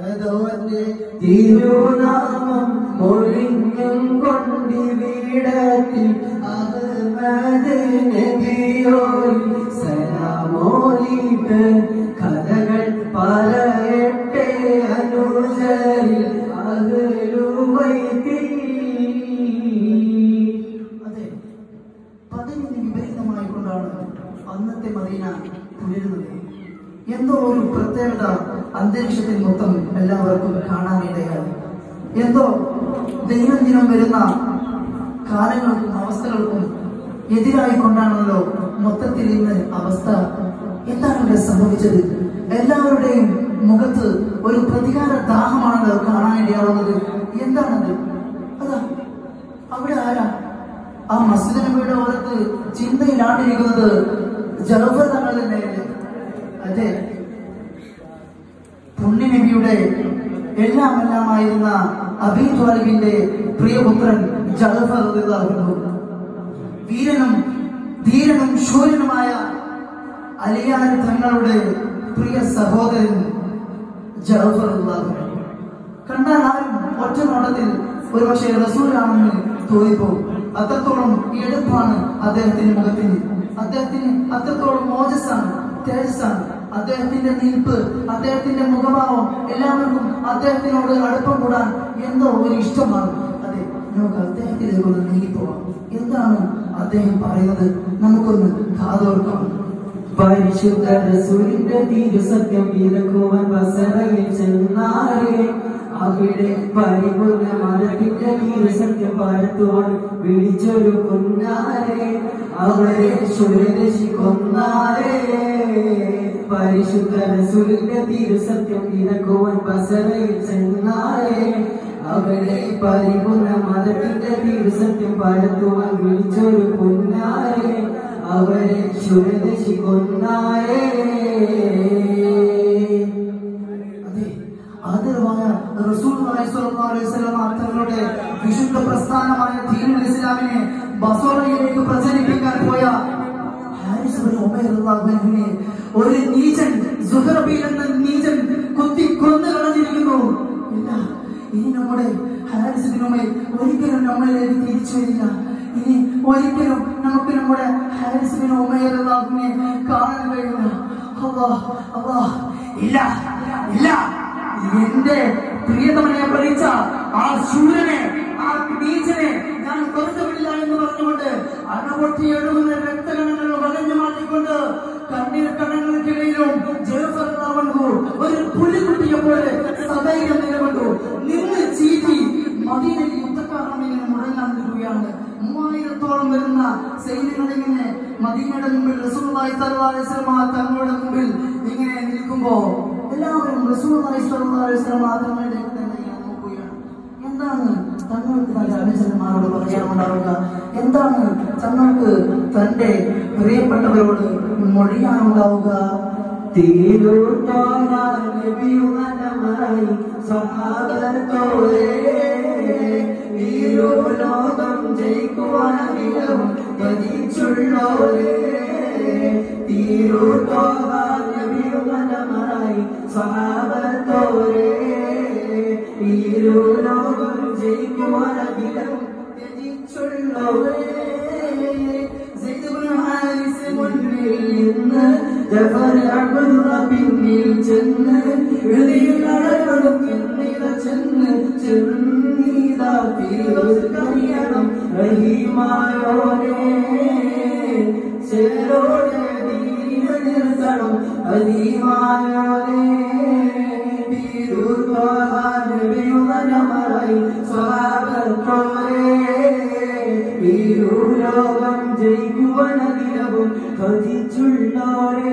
അഹദവന്റെ തിരുനാമം ഒഴിഞ്ഞും കൊണ്ടിവിടത്തിൽ അഹമ്മദ് നബിയോരി സലാമോലിട്ട് കഥകൾ പറയട്ടെ അനുജരിൽ അതെ പതിവിന് വിപരീതമായി കൊണ്ടാണ് അന്നത്തെ മദീന പുലരുന്നത് എന്തോ ഒരു പ്രത്യേകത അന്തരീക്ഷത്തിൽ മൊത്തം എല്ലാവർക്കും കാണാനിടയായി എന്തോ ദൈനംദിനം വരുന്ന കാലങ്ങൾക്കും അവസ്ഥകൾക്കും എതിരായി കൊണ്ടാണല്ലോ മൊത്തത്തിൽ ഇന്ന് അവസ്ഥ എന്താണ് ഇവിടെ സംഭവിച്ചത് എല്ലാവരുടെയും മുഖത്ത് ഒരു പ്രതികാര ദാഹമാണല്ലോ കാണാനിടയാവുന്നത് എന്താണത് അതാ അവിടെ ആരാ ആ മസ്ജിദ് നബിയുടെ ഓരത്ത് ചിന്തയിലാണ്ടിരിക്കുന്നത് ജലഫർ തങ്ങൾ തന്നെയല്ലേ അതെ പുണ്യ നബിയുടെ എല്ലാം എല്ലാമായിരുന്ന അബീ ത്വാലിബിന്റെ പ്രിയപുത്രൻ ജലഫർ റളിയല്ലാഹു വീരനും ധീരനും ശൂരനുമായ അലിയാൻ തങ്ങളുടെ പ്രിയ സഹോദരൻ ജലഫർ റളിയല്ലാഹു കണ്ടാൽ ആരും ഒറ്റ നോട്ടത്തിൽ ഒരുപക്ഷെ റസൂലാണെന്ന് തോന്നിപ്പോകും അത്രത്തോളം എടുപ്പാണ് അദ്ദേഹത്തിന്റെ മുഖത്തിന് അദ്ദേഹത്തിന് അത്രത്തോളം മോജസ്സാണ് തേജസ്സാണ് അദ്ദേഹത്തിന്റെ നിൽപ്പ് അദ്ദേഹത്തിന്റെ മുഖഭാവം എല്ലാവർക്കും അദ്ദേഹത്തിനോട് അടുപ്പം കൂടാൻ എന്തോ ഒരു ഇഷ്ടമാണ് അതെ നമുക്ക് അദ്ദേഹത്തിലേക്ക് ഒന്ന് നീങ്ങിപ്പോവാം എന്താണ് അദ്ദേഹം പറയുന്നത് നമുക്കൊന്ന് കാതോർക്കാം പരിശുദ്ധ റസൂലിന്റെ തിരുസത്യം വിലക്കുവാൻ വസറയിൽ ചെന്നാരെ അവിടെ പരിപൂർണ മതത്തിന്റെ തിരുസത്യം പരത്തുവാൻ വിളിച്ചൊരു കുഞ്ഞാരെ അവരെ സുരദശി കൊന്നാരെ പരിശുദ്ധ റസൂലിന്റെ തിരുസത്യം വിലക്കുവാൻ വസറയിൽ ചെന്നാരെ അവിടെ പരിപൂർണ മതത്തിന്റെ തിരുസത്യം പരത്തുവാൻ വിളിച്ചൊരു കുഞ്ഞാരെ അവരെ ശുരദശി കൊന്നാരേ അതെ ആദരവായ റസൂലുള്ളാഹി സ്വല്ലല്ലാഹു അലൈഹി വസല്ലം തങ്ങളുടെ വിശുദ്ധ പ്രസ്ഥാനമായ ദീനുൽ ഇസ്ലാമിനെ ബസോറയിലേക്ക് പ്രചരിപ്പിക്കാൻ പോയ ഹാരിസ് ബിൻ ഉമൈർ റളിയല്ലാഹു അൻഹുവിനെ ഒരു നീചൻ സുഹറബീൽ എന്ന നീചൻ കുത്തി കൊന്നു കളഞ്ഞിരിക്കുന്നു ഇല്ല ഇനി നമ്മുടെ ഹാരിസ് ബിൻ ഉമൈർ ഒരിക്കലും നമ്മളിലേക്ക് തിരിച്ചു വരില്ല ഇനി ഒരിക്കലും നമുക്ക് നമ്മുടെ ഹാരിസ് ബിൻ ഉമൈർ റളിയല്ലാഹുവിനെ കാണാൻ കഴിയില്ല അല്ലാഹ് അല്ലാഹ് ഇല്ല ഇല്ല എന്റെ പ്രിയതമനെ പറിച്ച ആ ശൂരനെ ആ നീചനെ ഞാൻ വെറുതെ വിടില്ല എന്ന് പറഞ്ഞുകൊണ്ട് അണപൊട്ടി എഴുതുന്ന രക്തകണങ്ങൾ വലഞ്ഞു മാറ്റിക്കൊണ്ട് കണ്ണീർ കണങ്ങൾക്കിടയിലും ജയഫർണു ഒരു പുലിക്കുട്ടിയെ പോലെ സദൈര്യം നിലകൊണ്ടു നിന്ന് ചീറ്റി മദീനയിൽ യുദ്ധക്കാരണം ഇങ്ങനെ മുഴങ്ങാൻ നിൽക്കുകയാണ് മൂവായിരത്തോളം വരുന്ന സൈന്യങ്ങളിങ്ങനെ മദീനയുടെ മുമ്പിൽ റസൂലുള്ളാഹി സ്വല്ലല്ലാഹു അലൈഹി വസല്ലം തങ്ങളുടെ മുമ്പിൽ ഇങ്ങനെ നിൽക്കുമ്പോ എല്ലാവരും റസൂലുള്ളാഹി സ്വല്ലല്ലാഹു അലൈഹി വസല്ലം തങ്ങളുടെ തന്നെ ഇങ്ങനെ നോക്കുകയാണ് എന്താണ് തങ്ങൾക്ക് തന്റെ അനുചരന്മാരോട് പറയാനുണ്ടാവുക എന്താണ് തങ്ങൾക്ക് തന്റെ പ്രിയപ്പെട്ടവരോട് മൊഴിയാനുണ്ടാവുക തിരുത്തോരായി സഹാബത്തോരെ ലോകം ജയിക്കുവാനും ഗതിച്ചുള്ളോരെ തിരുത്തോരായി സഹാബത്തോരെ ലോകം ജയിക്കുവാനും ഗതിച്ചുള്ളോരെ സെയ്ദ് ഇബ്നു ഹാരിസ് മുന്നിൽ നിന്ന് ജഫർ അബ്ദുള്ള പിന്നിൽ ചെന്ന് എഴുതിയിലടകളും പിന്നില ചെന്ന് ചെന്നീതാ ഫിറോസ് കറിയണം റഹീമായോനെ ചെല്ലോടെ ദീന നിർത്തണം അലീമായോനെ ായി സ്വാഗത്തോരെ ലോകം ജയിക്കുവനകിലവും കതിച്ചുള്ളോരേ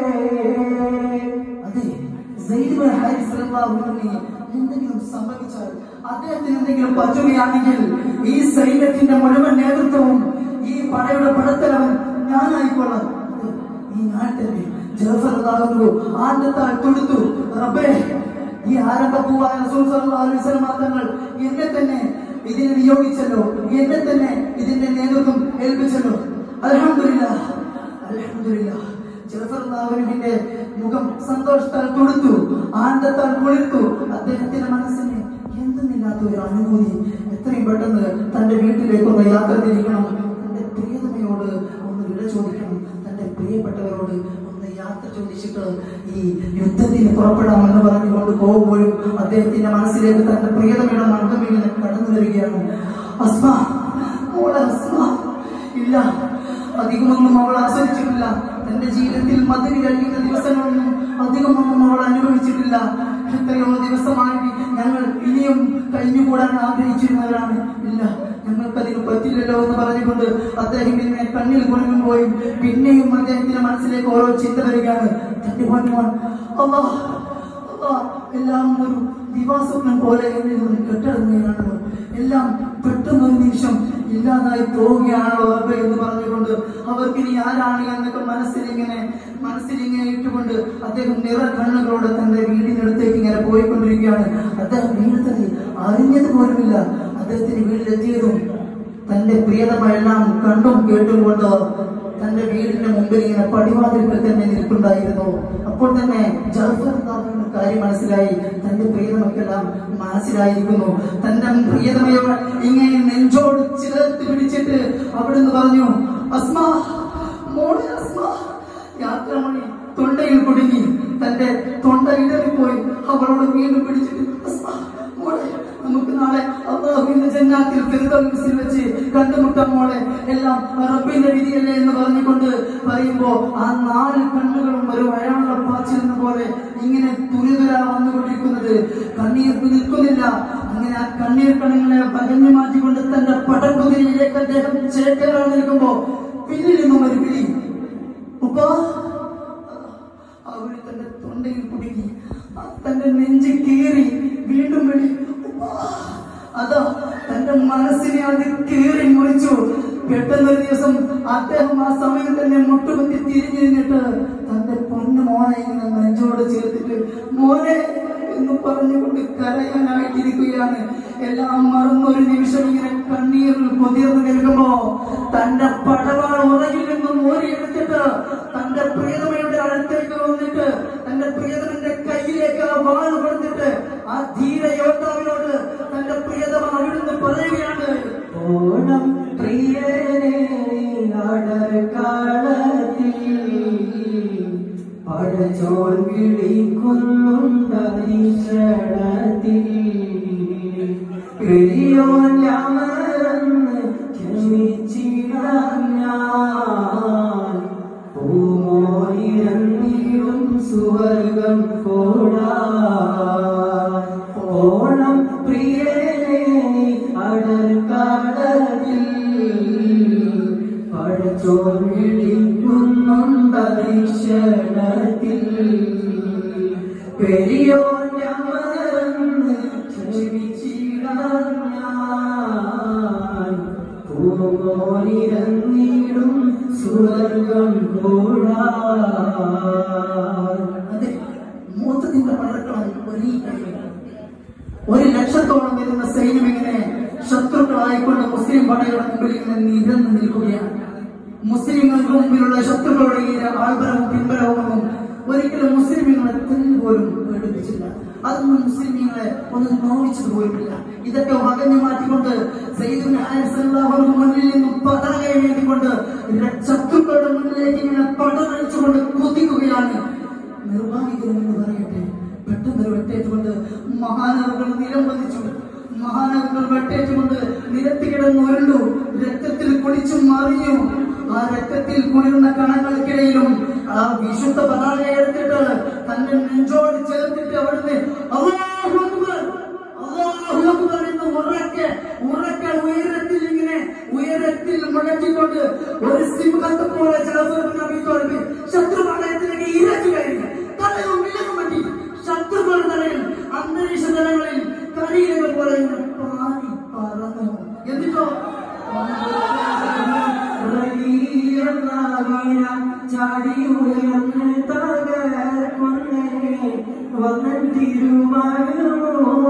അതെ സെയ്ദ് ഇബ്നു ഹാരിസ് റളിയല്ലാഹു അൻഹുവിന് എന്തെങ്കിലും സംഭവിച്ചാൽ അദ്ദേഹത്തിന് എന്തെങ്കിലും പറ്റുകയാണെങ്കിൽ ഈ സൈന്യത്തിന്റെ മുഴുവൻ നേതൃത്വവും ഈ പടയുടെ പടത്തലവൻ ഞാനായിക്കൊള്ളാം അതെ, ഈ നാട്ടിലെ ജഫർ അള്ളാഹു ആദ്യത്താൽ തൊടുത്തു റബ്ബേ ഈ ആരംഭപ്പൂവായ റസൂൽ സല്ലല്ലാഹു അലൈഹി വസല്ലം തങ്ങൾ എന്നെ തന്നെ ഇതിനെ നിയോഗിച്ചല്ലോ എന്നെ തന്നെ ഇതിന്റെ നേതൃത്വം ഏൽപ്പിച്ചല്ലോ അൽഹംദുലില്ലാ അൽഹംദുലില്ലാ ജഫർലാഹുവിന്റെ മുഖം സന്തോഷത്താൽ തൊടുത്തു ആനന്ദത്താൽ കുളിർത്തു അദ്ദേഹത്തിന്റെ മനസ്സിന് എന്തെന്നില്ലാത്ത ഒരു അനുഭൂതി എത്രയും പെട്ടെന്ന് തന്റെ വീട്ടിലേക്കൊന്ന് യാത്ര തിരിക്കണം തന്റെ പ്രിയതമയോട് ഒന്ന് വിട ചോദിക്കണം തന്റെ പ്രിയപ്പെട്ടവരോട് ഒന്ന് യാത്ര ചോദിച്ചിട്ട് ഈ യുദ്ധത്തിന് പുറപ്പെടാമെന്ന് പറഞ്ഞുകൊണ്ട് പോകുമ്പോഴും അദ്ദേഹത്തിന്റെ മനസ്സിലേക്ക് തന്റെ പ്രിയതമയുടെ മർദ്ദം ഇങ്ങനെ കടന്നു വരികയാണ് അസ്മ മോളെ അസ്മ ഇല്ല അധികമൊന്നും അവൾ ആസ്വദിച്ചിട്ടില്ല തന്റെ ജീവിതത്തിൽ മതിൽ കഴിയുന്ന ദിവസങ്ങളൊന്നും അധികമൊന്നും അവൾ അനുഭവിച്ചിട്ടില്ല എത്രയോ ദിവസമായി ഞങ്ങൾ ഇനിയും കഴിഞ്ഞുകൂടാൻ ആഗ്രഹിച്ചിരുന്നവരാണ് ഇല്ല ഞങ്ങൾക്കതിന് പറ്റില്ലല്ലോ എന്ന് പറഞ്ഞുകൊണ്ട് അദ്ദേഹം ഇങ്ങനെ കണ്ണിൽ കുണങ്ങുമ്പോഴും പിന്നെയും അദ്ദേഹത്തിന്റെ മനസ്സിലേക്ക് ഓരോ ചിന്ത വരികയാണ് തന്റെ മോൻ അല്ലാ അല്ലാ എല്ലാം ഒരു ദിവാസ്വപ്നം പോലെ എന്നിൽ നിന്ന് കെട്ടടങ്ങുകയാണല്ലോ എല്ലാം പെട്ടെന്ന് ഒരു നിമിഷം ഇല്ലാതായി പോവുകയാണല്ലോ റബ്ബേ എന്ന് പറഞ്ഞുകൊണ്ട് അവർക്ക് ഇനി ആരാണ് എന്നൊക്കെ മനസ്സിലിങ്ങനെ മനസ്സിലിങ്ങനെ ഇട്ടുകൊണ്ട് അദ്ദേഹം നിറ കണ്ണുകളോടെ തന്റെ വീടിനടുത്തേക്ക് ഇങ്ങനെ പോയിക്കൊണ്ടിരിക്കുകയാണ് അദ്ദേഹം വീണത് അറിഞ്ഞത് പോലുമില്ല അദ്ദേഹത്തിന് വീട്ടിലെത്തിയതും തന്റെ പ്രിയതമെല്ലാം കണ്ടും കേട്ടും കൊണ്ട് തന്റെ വീടിന്റെ മുമ്പിൽ ഇങ്ങനെ പടിവാതിൽക്കൽ തന്നെ നിൽക്കുന്നുണ്ടായിരുന്നു അപ്പോൾ തന്നെ ജാഫർ ദാദയുടെ കാര്യം മനസ്സിലായി തന്റെ പ്രിയതമക്കെല്ലാം മനസ്സിലായിരിക്കുന്നു തന്റെ പ്രിയതമയെ ഇങ്ങനെ നെഞ്ചോട് ചേർത്ത് പിടിച്ചിട്ട് അവിടുന്ന് പറഞ്ഞു അസ്മ മോളെ അസ്മ യാത്രമണി തൊണ്ടയിൽ കുടുങ്ങി തന്റെ തൊണ്ട ഇടറിപ്പോയി അവളോട് വീണ്ടും പിടിച്ചിട്ട് അസ്മ മോളെ നമുക്ക് നാളെ അള്ളാഹുവിന്റെ ജന്നാത്തിൽ ഫിർദൗസിൽ വെച്ച് കണ്ടുമുട്ടാം മോളെ എല്ലാം റബ്ബിന്റെ വിധിയല്ലേ എന്ന് പറഞ്ഞുകൊണ്ട് പറയുമ്പോ ആ നാല് കണ്ണുകളും ഒരു വയാനുള്ള പാച്ചിരുന്ന പോലെ ഇങ്ങനെ തുരിതര വന്നുകൊണ്ടിരിക്കുന്നത് കണ്ണീർ നിൽക്കുന്നില്ല അങ്ങനെ ആ കണ്ണീർ കണങ്ങളെ പകഞ്ഞു മാറ്റിക്കൊണ്ട് തന്റെ പടക്കുതിരയിലേക്ക് അദ്ദേഹം ചേക്കേറാൻ നിൽക്കുമ്പോ പിന്നിൽ നിന്നും ഒരു വിളി ഉപ്പാ അവര് തന്റെ തൊണ്ടയിൽ കുടുങ്ങി ആ തന്റെ നെഞ്ച് കീറി വീണ്ടും വിളി ഉപ്പാ. അതാ തന്റെ മനസ്സിനെ അത് കീറി മുറിച്ചു പെട്ടെന്നൊരു ദിവസം അദ്ദേഹം ആ സമയം തന്നെ മുട്ടുകുത്തി തിരിഞ്ഞു നിന്നിട്ട് തന്റെ പൊന്നു മോനെ ഇങ്ങനെ നെഞ്ചോട് ചേർത്തിട്ട് മോനെ എന്ന് പറഞ്ഞുകൊണ്ട് കരയാനായിട്ടിരിക്കുകയാണ് എല്ലാം മറന്നൊരു നിമിഷം ഇങ്ങനെ കണ്ണീരിൽ പൊതിർന്നു നിൽക്കുമ്പോ തന്റെ പടവാൾ ഉറകിൽ നിന്നും ഓരിയെടുത്തിട്ട് തന്റെ പ്രിയതമയുടെ അടുത്തേക്ക് വന്നിട്ട് തന്റെ പ്രിയതമന്റെ കയ്യിലേക്ക് ആ വാൾ കൊടുത്തിട്ട് ആ ധീര യോദ്ധാവിനോട് തന്റെ പ്രിയതമ അവിടുന്ന് പറയുകയാണ് ഓണം പ്രിയനെ അടർക്കാളത്തിൽ പടച്ചോൾ വിളിക്കുന്നുണ്ടീക്ഷണത്തിൽ പെരിയോൻ യമറന്ന് ക്ഷമിച്ചിടാൻ ഞാൻ പൂമോയിരന്നിടും സുവർഗം പോടാ ഓണം പ്രിയനെ അടർക്കാടലിൽ പടച്ചോൻ വിളിക്കുന്നുണ്ടീക്ഷണത്തിൽ പെരിയോ ഞമറന്ന് ക്ഷമിച്ചിടാൻ ഞാൻ പൂമോനിരന്നിടും സുവർഗം പോടാ അതെ മൂത്തതിന്റെ പഴക്കം ഒരു ഒരു ലക്ഷത്തോളം വരുന്ന സൈന്യം ഇങ്ങനെ ശത്രുക്കളായിക്കൊണ്ട് മുസ്ലിം പടയുടെ മുമ്പിൽ ഇങ്ങനെ നിരന്ന് നിൽക്കുകയാണ് മുസ്ലിങ്ങൾക്ക് മുമ്പിലുള്ള ശത്രുക്കളുടെ ഈ ആൾബലവും പിൻബലവും ഒരിക്കലും മുസ്ലിമീങ്ങളെ തെല്ല് പോലും പേടിപ്പിച്ചില്ല അതൊന്നും മുസ്ലിമീങ്ങളെ ഒന്നും നോവിച്ചത് പോയിട്ടില്ല ഇതൊക്കെ വകഞ്ഞു മാറ്റിക്കൊണ്ട് സയ്യിദുൽ ഹാരിസ് അല്ലാഹുവിന്റെ മുന്നിൽ നിന്നും പതാക വേണ്ടിക്കൊണ്ട് ശത്രുക്കളുടെ മുന്നിലേക്ക് ഇങ്ങനെ പടനടിച്ചുകൊണ്ട് കുതിക്കുകയാണ് നിർഭാഗ്യകരമെന്ന് പറയട്ടെ പെട്ടെന്ന് ഒരു വെട്ടേറ്റുകൊണ്ട് മഹാനവകൾ നിലംപതിച്ചു മഹാനവകൾ വെട്ടേറ്റുകൊണ്ട് നിരത്തി കിടന്ന് ഉരുണ്ടു രക്തത്തിൽ കുളിച്ചു മറിഞ്ഞു ആ രക്തത്തിൽ കുളിർന്ന കണങ്ങൾക്കിടയിലും ആ വിശുദ്ധ പതാക എടുത്തിട്ട് തന്റെ നെഞ്ചോട് ചേർത്തിട്ട് അവിടുന്ന് അല്ലാഹു അക്ബർ, അല്ലാഹു അക്ബർ എന്ന് ഉറക്കെ ഉറക്കെ ഉയരത്തിൽ ഇങ്ങനെ ഉയരത്തിൽ മുഴക്കിക്കൊണ്ട് ഒരു സിംഹത്തെ പോലെ ജാഫർ ബിൻ അബീ ത്വാലിബ് ശത്രുപാളയത്തിലേക്ക് ഇരച്ചു കയറി തലയും വിലകും പറ്റി ശത്രുക്കളുടെ തലയിൽ അന്തരീക്ഷ തലങ്ങളിൽ കരിയിലുകൾ പോലെ ഇങ്ങനെ പാറി പറന്നു എന്നിട്ടോ ചാടിയുയർന്ന് തകർക്കുന്നേ വന്നൻ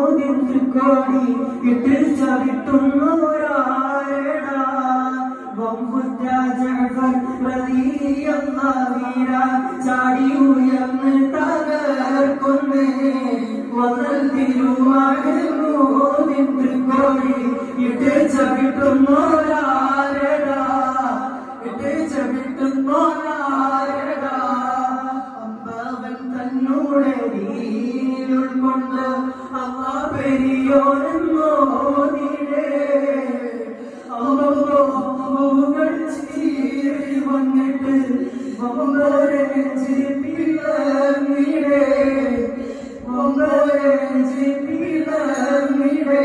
തിരുമായോടി ഇട്ട് ചവിട്ടുന്നവരാരടാ മമ്പുറ്റ ജഅഫർ റളിയല്ലാഹീര ചാടി ഉയർന്ന് തകർക്കുന്നേ വന്നൽ തിരുമാടിൽ കോഴി ഇട്ട് ചവിട്ടുന്നോരാരടാ ഇട്ട് ചവിട്ടുന്നോരാരടാ അമ്പാവൻ തന്നൂടെ നീരുൾക്കൊണ്ട് അവ പെരിയോനെന്നോ നീടേ അവകൾ ചീറി വന്നിട്ട് അവരെ ചിരിപ്പില്ല നീടേ അവരെ ചിരിപ്പില്ല നീടേ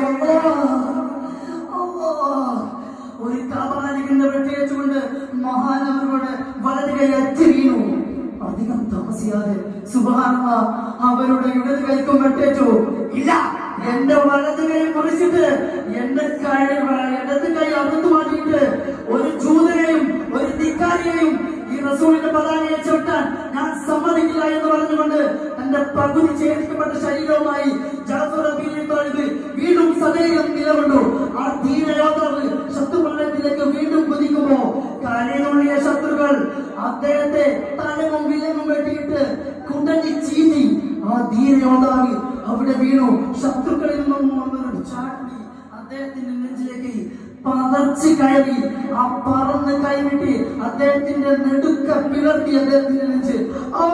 ഒരു കാപാലിക്കുന്ന വെട്ടിയച്ചുകൊണ്ട് മഹാനവരോട് വളരെ അച്ചു വീണു അധികം താമസിയാതെ സുബാന അവരുടെ ഇടത് കൈക്കും വെട്ടേച്ചു ഇല്ല എന്റെ വലത് കൈ മുറിച്ചിട്ട് എന്റെ കൈ ഇടത് കൈ അറുത്തു മാറ്റിയിട്ട് ഒരു ജൂതനെയും ഒരു ധിക്കാരിയെയും ഈ റസൂലിന്റെ പതാകയെ ചവിട്ടാൻ ഞാൻ സമ്മതിക്കില്ല എന്ന് പറഞ്ഞുകൊണ്ട് തന്റെ പകുതി ഛേദിക്കപ്പെട്ട ശരീരവുമായി ജാഫർ റബീലിനെ തൊഴുത് വീണ്ടും സദൈവം നിലകൊണ്ടു ആ ധീരയോദ്ധാവ് ശത്രുപള്ളത്തിലേക്ക് വീണ്ടും കുതിക്കുമ്പോ കരയിലുള്ളിയ ശത്രുക്കൾ അദ്ദേഹത്തെ തലവും വിലങ്ങും വെട്ടിയിട്ട് കുണ്ടഞ്ഞി ചീന്തി ആ ധീരയോദ്ധാവ് അവിടെ വീണു ശത്രുക്കളിൽ നിന്നും വന്നൊരു ചാട്ടി അദ്ദേഹത്തിന്റെ നെഞ്ചിലേക്ക് പതർച്ച് കയറി ആ പറന്ന് കൈവിട്ട് അദ്ദേഹത്തിന്റെ നെടുക്ക പിളർത്തി അദ്ദേഹത്തിന്റെ നെഞ്ച് ആ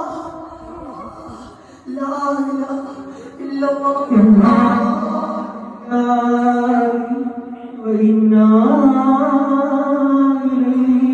ലാ ഇലാഹ ഇല്ലല്ലാഹ്. وإنا إليه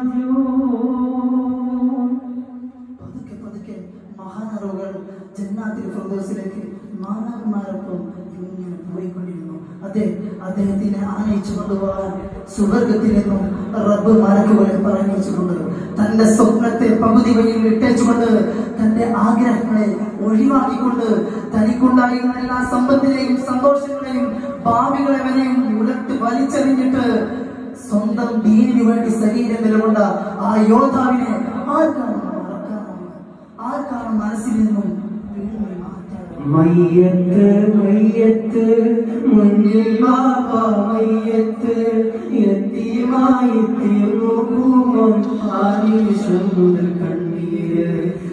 راجعون പതുക്കെ പതുക്കെ മഹാനറുകൾ ജന്നാത്തിൽ ഫിർദൗസിലേക്ക് മാനാന്മാരൊപ്പം ഇങ്ങനെ പോയിക്കൊണ്ടിരുന്നു അതെ അദ്ദേഹത്തിനെ ആനയിച്ചു കൊണ്ടുപോകാൻ സുവർഗത്തിൽ നിന്നും റബ്ബ് മലക്കുകളെ പറഞ്ഞിച്ചുകൊണ്ട് തന്റെ സ്വപ്നത്തെ പകുതി വഴിയിൽ ഇട്ടേച്ചുകൊണ്ട് തന്റെ ആഗ്രഹങ്ങളെ ഒഴിവാക്കിക്കൊണ്ട് തനിക്കുണ്ടായിരുന്ന എല്ലാ സമ്പത്തിനെയും സന്തോഷങ്ങളെയും ഭാവികളെ വരെയും ഉലട്ട് വലിച്ചെറിഞ്ഞിട്ട് സ്വന്തം ദീനിനു വേണ്ടി ശരീരം നിലകൊണ്ട ആ യോദ്ധാവിനെ ആർക്കാണ് മറക്കാനാവുക? ആർക്കാണ് മനസ്സിൽ നിന്നും വീണ്ടും മാറ്റാനാവുക? മയ്യത്ത് മയ്യത്ത് മുന്നിൽ ബാബ മയ്യത്ത് യത്തീമായി തീർന്നു പൂമം ആനിമിഷം മുതൽ കണ്ണീര്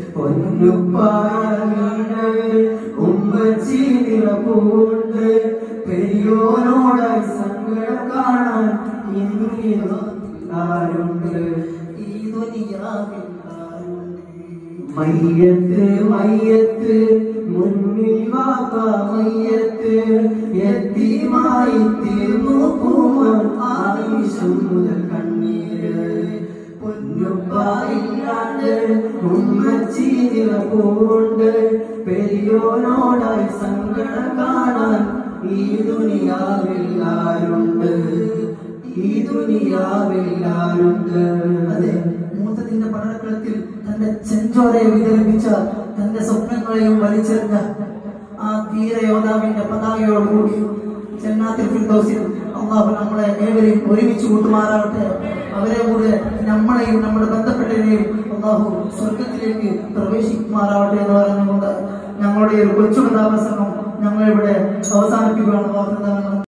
പൊന്നുപ്പായ ഉമ്മച്ചി നിറപൂണ്ട് പെരിയോനോടായി സങ്കടം കാണാൻ ഇന്നു ആരുണ്ട് ഈ ദുനിയാവിൽ ആരുണ്ട്? മയ്യത്ത് മയ്യത്ത് മുന്നിൽ വാപ്പ മയ്യത്ത് എത്തിമായി തീർന്നു പൂമൻ ആവശ്യം മുതൽ കണ്ണീര് പൊന്നുപ്പായില്ലാണ്ട് ഉമ്മച്ചി നിറപൂണ്ട് പെരിയോനോടായി സങ്കടം കാണാൻ ഈ ദുനിയാവിൽ ആരുണ്ട് ഈ ദുനിയാവിൽ ആരുണ്ട് അതെ മൂത്തതിന്റെ പടലക്കളത്തിൽ തന്റെ ചെഞ്ചോരയെ വിതരിപ്പിച്ച തന്റെ സ്വപ്നങ്ങളെയും വലിച്ചെറിഞ്ഞ ആ ധീര യോദ്ധാവിന്റെ പതാകയോടുകൂടി ജന്നാത്തിൽ ഫിർദൗസിൽ അള്ളാഹു നമ്മളെ ഏവരെയും ഒരുമിച്ച് കൂട്ടുമാറാവട്ടെ അവരെ കൂടെ നമ്മളെയും നമ്മുടെ ബന്ധപ്പെട്ടവരെയും അള്ളാഹു സ്വർഗത്തിലേക്ക് പ്രവേശിക്കുമാറാവട്ടെ എന്ന് പറഞ്ഞുകൊണ്ട് ഞങ്ങളുടെ ഈ ഒരു കൊച്ചു കഥാപ്രസംഗം ഞങ്ങളിവിടെ അവസാനിപ്പിക്കുകയാണ് വാർത്ത